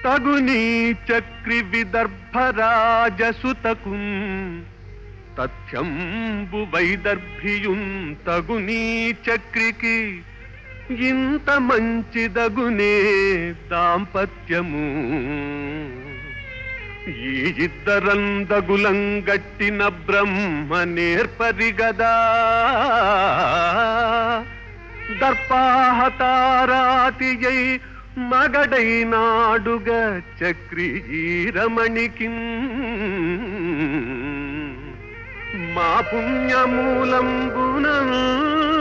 తగునీ చక్రి విదర్భరాజసుతకు తథ్యంబు వైదర్భియున్ తగునీ చక్రికి ఇంత మంచిదగునే దాంపత్యము ఈ ఇద్దరందగులంగట్టిన బ్రహ్మ నేర్పరిగదా దర్పాహతారాతియై మగడైనాడుగ చక్రి రమణికి మా పుణ్యమూలంబున